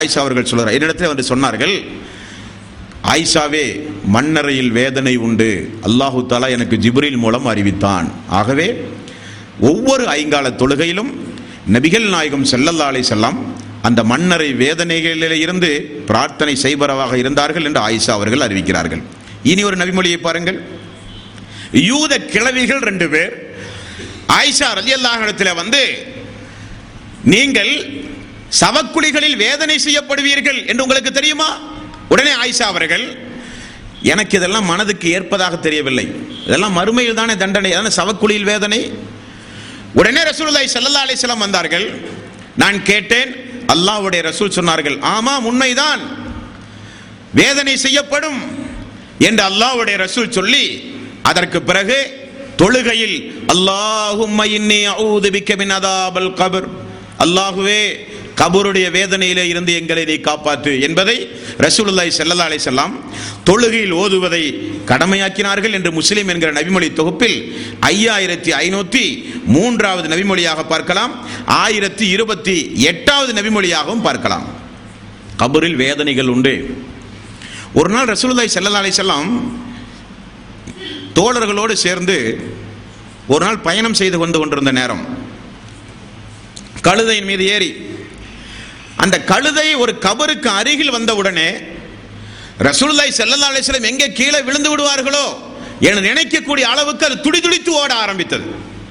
ஆயிஷா அவர்கள் சொல்றார் என்னிடத்தில் வந்து சொன்னார்கள் ஆயிஷாவே மண்ணறையில் வேதனை உண்டு அல்லாஹு தாலா எனக்கு ஜிப்ரீல் மூலம் அறிவித்தான் ஆகவே ஒவ்வொரு ஐங்கால தொழுகையிலும் நபிகள் நாயகம் ஸல்லல்லாஹு அலைஹி செல்லாம் அந்த மண்ணறை வேதனைகளில் இருந்து பிரார்த்தனை செய்பவராக இருந்தார்கள் என்று ஆயிஷா அவர்கள் அறிவிக்கிறார்கள் இனி ஒரு நபிமொழியை பாருங்கள் யூத கிழவிகள் ரெண்டு பேர் ஆயிஷா ரலியல்லாஹு இடத்துல வந்து நீங்கள் சவக்குழிகளில் வேதனை செய்யப்படுவீர்கள் என்று உங்களுக்கு தெரியுமா உடனே ஆயிஷா அவர்கள் எனக்கு இதெல்லாம் மனதுக்கு ஏற்பதாக தெரியவில்லை இதெல்லாம் மறுமையில் தானே தண்டனை அதான சவக்குழியில் வேதனை உடனே ரசூலுல்லாஹி ஸல்லல்லாஹு அலைஹி வஸல்லம் வந்தார்கள் நான் கேட்டேன் அல்லாஹ்வுடைய ரசூல் சொன்னார்கள் ஆமாம் உண்மைதான் வேதனை செய்யப்படும் என்று அல்லாஹ்வுடைய ரசூல் சொல்லி அதற்கு பிறகு தொழுகையில் அல்லாஹும்ம இன்னி அஊது பிக்க மின் அதாபல் கபர் அல்லாஹுவே கபருடைய வேதனையிலே இருந்து எங்களை நீ காப்பாற்று என்பதை ரசூலுல்லாஹி ஸல்லல்லாஹு அலைஹி வஸல்லம் தொழுகையில் ஓதுவதை கடமையாக்கினார்கள் என்று முஸ்லிம் என்கிற நபிமொழி தொகுப்பில் ஐயாயிரத்தி ஐநூத்தி மூன்றாவது நபிமொழியாக பார்க்கலாம் ஆயிரத்தி இருபத்தி எட்டாவது நபிமொழியாகவும் பார்க்கலாம் கபரில் வேதனைகள் உண்டு ஒரு நாள் ரசூலுல்லாஹி ஸல்லல்லாஹு அலைஹி வஸல்லம் தோழர்களோடு சேர்ந்து ஒரு நாள் பயணம் செய்து கொண்டு கொண்டிருந்த நேரம் கழுதையின் மீது ஏறி அந்த கழுதை ஒரு கபருக்கு அருகில் வந்தவுடனே ரசூலுல்லாஹி ஸல்லல்லாஹு அலைஹி வஸல்லம் எங்கே கீழே விழுந்து விடுவார்களோ என நினைக்கக்கூடிய அளவுக்கு அது துடிதுடித்து ஓட ஆரம்பித்தது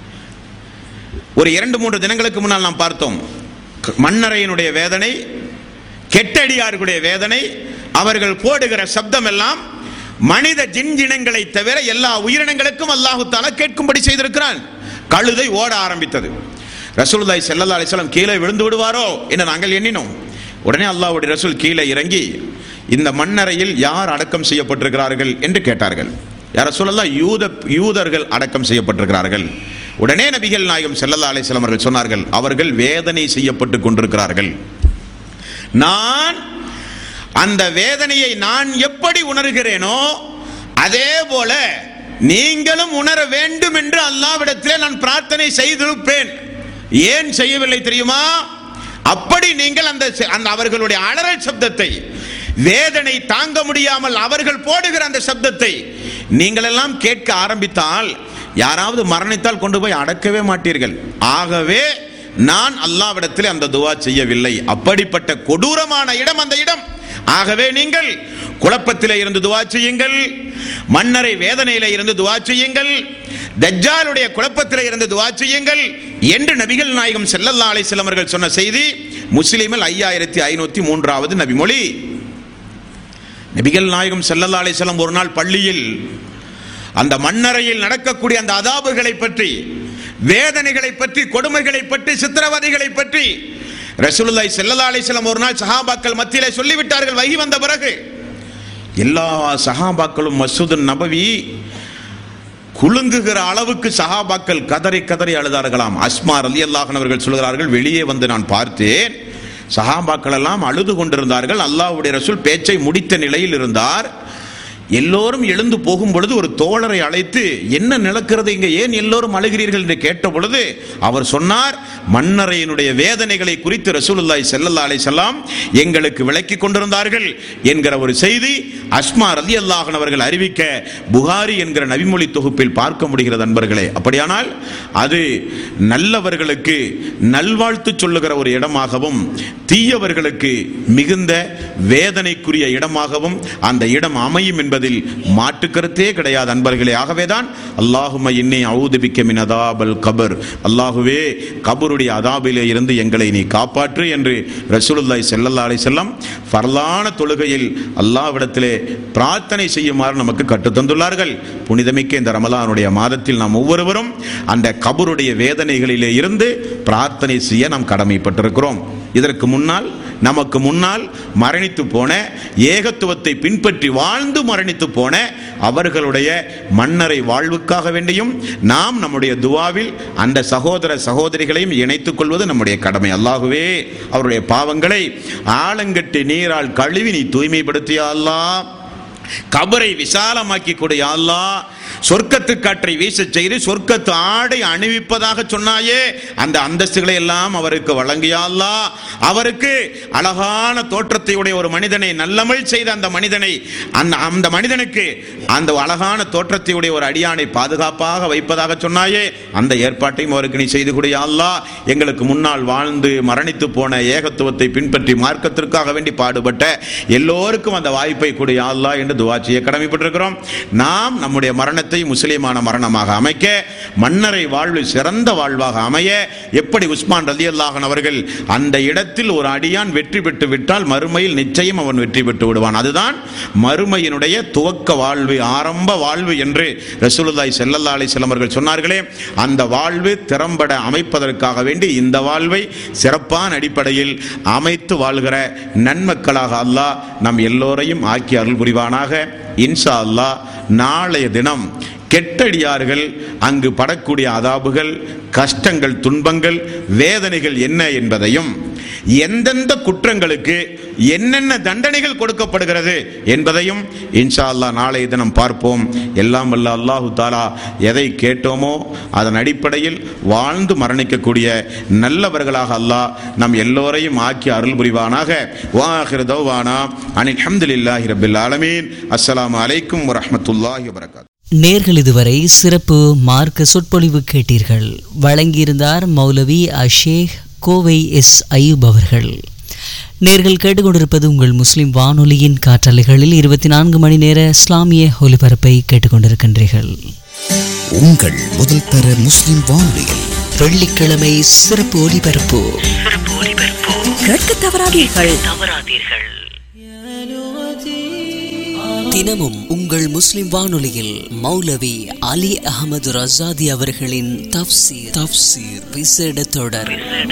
ஒரு இரண்டு மூன்று தினங்களுக்கு முன்னால் நாம் பார்த்தோம் க- மண்ணறையினுடைய வேதனை கெட்டடியார்களுடைய வேதனை அவர்கள் போடுகிற சப்தம் எல்லாம் மனித ஜின்ஜினங்களை தவிர எல்லா உயிரினங்களுக்கும் அல்லாஹு தாலா கேட்கும்படி செய்திருக்கிறான் கழுதை ஓட ஆரம்பித்தது ரசூலுல்லாஹி ஸல்லல்லாஹு அலைஹி வஸல்லம் கீழே விழுந்து விடுவாரோ என்று நாங்கள் எண்ணினோம் உடனே அல்லாஹ்வுடைய ரசூல் கீழே இறங்கி இந்த மண்ணறையில் யார் அடக்கம் செய்யப்பட்டிருக்கிறார்கள் என்று கேட்டார்கள் யார சொல்லலாம் யூத யூதர்கள் அடக்கம் செய்யப்பட்டிருக்கிறார்கள் உடனே நபிகள் நாயகம் ஸல்லல்லாஹு அலைஹி வஸல்லம் அவர்கள் சொன்னார்கள் அவர்கள் வேதனை செய்யப்பட்டு கொண்டிருக்கிறார்கள் நான் அந்த வேதனையை நான் எப்படி உணர்கிறேனோ அதே போல நீங்களும் உணர வேண்டும் என்று அல்லாவிடத்திலே நான் பிரார்த்தனை செய்திருப்பேன் ஏன் செய்யவில்லை தெரியுமா அப்படி நீங்கள் அந்த அந்த அவர்களுடைய அலறல் சப்தத்தை வேதனை தாங்க முடியாமல் அவர்கள் போடுகிற அந்த சப்தத்தை நீங்கள் எல்லாம் கேட்க ஆரம்பித்தால் யாராவது மரணித்தால் கொண்டு போய் அடக்கவே மாட்டீர்கள் ஆகவே நான் அல்லாவிடத்தில் அந்த துவா செய்யவில்லை அப்படிப்பட்ட கொடூரமான இடம் அந்த இடம் ஆகவே நீங்கள் குழப்பத்திலே இருந்து துவா செய்யுங்கள் மன்னரை வேதனையில இருந்து துவா செய்யுங்கள் தஜ்ஜாலுடைய குழப்பத்திலே இருந்து துவா செய்யுங்கள் என்று நபிகள் நாயகம் ஸல்லல்லாஹு அலைஹி வஸல்லம் அவர்கள் சொன்ன செய்தி முஸ்லிமில் ஐயாயிரத்தி ஐநூத்தி மூன்றாவது நபிமொழி நபிகள் நாயகம் ஸல்லல்லாஹு அலைஹி வஸல்லம் ஒரு நாள் பள்ளியில் அந்த மண்ணறையில் நடக்கக்கூடிய அந்த அதாபுகளை பற்றி வேதனைகளை பற்றி கொடுமைகளை பற்றி சித்திரவதைகளை பற்றி ரசூலுல்லாஹி ஸல்லல்லாஹு அலைஹி வஸல்லம் ஒரு நாள் சஹாபாக்கள் மத்தியிலே சொல்லிவிட்டார்கள் வகி வந்த பிறகு எல்லா சஹாபாக்களும் மசூது நபவி குலுங்குகிற அளவுக்கு சஹாபாக்கள் கதறி கதறி அழுதார்களாம் அஸ்மா ரலியல்லாஹு அன்ஹு அவர்கள் சொல்கிறார்கள் வெளியே வந்து நான் பார்த்தேன் சஹாபாக்கள் எல்லாம் அழுது கொண்டிருந்தார்கள் அல்லாஹ்வுடைய ரசூல் பேச்சை முடித்த நிலையில் இருந்தார் எல்லோரும் எழுந்து போகும் பொழுது ஒரு தோழரை அழைத்து என்ன நடக்கிறது இங்க ஏன் எல்லோரும் அழுகிறீர்கள் என்று கேட்ட பொழுது அவர் சொன்னார் மன்னரையினுடைய வேதனைகளை குறித்து ரசூலுல்லாஹி ஸல்லல்லாஹு அலைஹி வஸல்லம் எங்களுக்கு விளக்கி கொண்டிருந்தார்கள் என்கிற ஒரு செய்தி அஸ்மா ரலியல்லாஹு அன்ஹு அவர்கள் அறிவிக்க புகாரி என்கிற நபிமொழி தொகுப்பில் பார்க்க முடிகிறது அன்பர்களே அப்படியானால் அது நல்லவர்களுக்கு நல்வாழ்த்து சொல்லுகிற ஒரு இடமாகவும் தீயவர்களுக்கு மிகுந்த வேதனைக்குரிய இடமாகவும் அந்த இடம் அமையும் என்பதில் மாற்று கருத்தே கிடையாது அன்பர்களே ஆகவேதான் அல்லாஹும இன்னை அவுதுபிக்க மின் அதாபல் கபர் அல்லாஹுவே கபருடைய அதாபிலே இருந்து எங்களை நீ காப்பாற்று என்று ரசூலுல்லாஹி ஸல்லல்லாஹு அலைஹி வஸல்லம் ஃபர்லான தொழுகையில் அல்லாஹ்விடத்திலே பிரார்த்தனை செய்யுமாறு நமக்கு கற்றுத் தந்துள்ளார்கள் புனிதமிக்க இந்த ரமலானுடைய மாதத்தில் நாம் ஒவ்வொருவரும் அந்த கபருடைய வேதனைகளிலே இருந்து பிரார்த்தனை செய்ய நாம் கடமைப்பட்டிருக்கிறோம் இதற்கு முன்னால் நமக்கு முன்னால் மரணித்து போன ஏகத்துவத்தை பின்பற்றி வாழ்ந்து மரணித்து போன அவர்களுடைய மன்னரை வாழ்வுக்காக வேண்டியும் நாம் நம்முடைய துவாவில் அந்த சகோதர சகோதரிகளையும் இணைத்துக் கொள்வது நம்முடைய கடமை அல்லாகவே அவருடைய பாவங்களை ஆலங்கட்டி நீரால் கழுவி நீ தூய்மைப்படுத்திய அல்லாஹ் கபரை விசாலமாக்கி கொடு யா அல்லாஹ் சொர்க்கத்து காற்றை வீச செய்து சொர்க்கத்து ஆடை அணிவிப்பதாக சொன்னாயே அந்த அந்தஸ்துகளை எல்லாம் அவருக்கு வழங்கியா அல்லாஹ் அவருக்கு அழகான தோற்றத்தை உடைய ஒரு மனிதனை நல்லமல் செய்த அந்த மனிதனை அந்த அந்த மனிதனுக்கு அந்த அழகான தோற்றத்தை உடைய ஒரு அடியானை பாதுகாப்பாக வைப்பதாக சொன்னாயே அந்த ஏற்பாட்டையும் அவருக்கு நீ செய்து கொடு யா அல்லாஹ் எங்களுக்கு முன்னால் வாழ்ந்து மரணித்து போன ஏகத்துவத்தை பின்பற்றி மார்க்கத்திற்காக வேண்டி பாடுபட்ட எல்லோருக்கும் அந்த வாய்ப்பை கொடு யா அல்லாஹ் என்று துவா செய்ய கடமைப்பட்டிருக்கிறோம் நாம் நம்முடைய மரணத்தை முஸ்லிமான மரணமாக அமைக்க மன்னரை வாழ்வு சிறந்த வாழ்வாக அமைய எப்படி உஸ்மான் ரலி அவர்கள் அந்த இடத்தில் ஒரு அடியான் வெற்றி பெற்று விட்டால் மறுமையில் நிச்சயம் அவன் வெற்றி பெற்று விடுவான் அதுதான் மறுமையினுடைய துவக்க வாழ்வு ஆரம்ப வாழ்வு என்று ரசூலுல்லாஹி ஸல்லல்லாஹு அலைஹி வஸல்லம் அவர்கள் சொன்னார்களே அந்த வாழ்வு திறம்பட அமைப்பதற்காக வேண்டி இந்த வாழ்வை சிறப்பான அடிப்படையில் அமைத்து வாழ்கிற நன்மக்களாக அல்லாஹ் நம் எல்லோரையும் ஆக்கி அருள் புரிவானாக இன்ஷா அல்லாஹ் நாளைய தினம் கெட்டடியார்கள் அங்கு படக்கூடிய அதாபுகள் கஷ்டங்கள் துன்பங்கள் வேதனைகள் என்ன என்பதையும் எந்தெந்த குற்றங்களுக்கு என்னென்ன தண்டனைகள் கொடுக்கப்படுகிறது என்பதையும் இன்ஷா அல்லாஹ் நாளைய தினம் பார்ப்போம் எல்லாம் வல்ல அல்லாஹு தாலா எதை கேட்டோமோ அதன் அடிப்படையில் வாழ்ந்து மரணிக்கக்கூடிய நல்லவர்களாக அல்லாஹ் நம் எல்லோரையும் ஆக்கி அருள் புரிவானாக வாஹிர் தௌவானா அனில் ஹம்துலில்லாஹி ரபில் ஆலமீன் அஸ்ஸலாமு அலைக்கும் வரஹ்மத்துல்லாஹி வபரகாத் நேர்கள் இதுவரை சிறப்பு மார்க்க சொற்பொழிவு கேட்டீர்கள் வழங்கியிருந்தார் மௌலவி அஷேக் கோவை எஸ் அய்யூப் அவர்கள் நேர்கள் கேட்டுக்கொண்டிருப்பது உங்கள் முஸ்லிம் வானொலியின் காற்றலைகளில் இருபத்தி நான்கு மணி நேர இஸ்லாமிய ஒலிபரப்பை கேட்டுக்கொண்டிருக்கின்றீர்கள் உங்கள் முதல் தர முஸ்லிம் வானொலியில் வெள்ளிக்கிழமை சிறப்பு ஒலிபரப்பு கேட்க தவறாதீர்கள் தினமும் உங்கள் முஸ்லிம் வானொலியில் மௌலவி அலி அகமது ரசாதி அவர்களின் தப்சீர் தப்சீர் விசேட தொடர்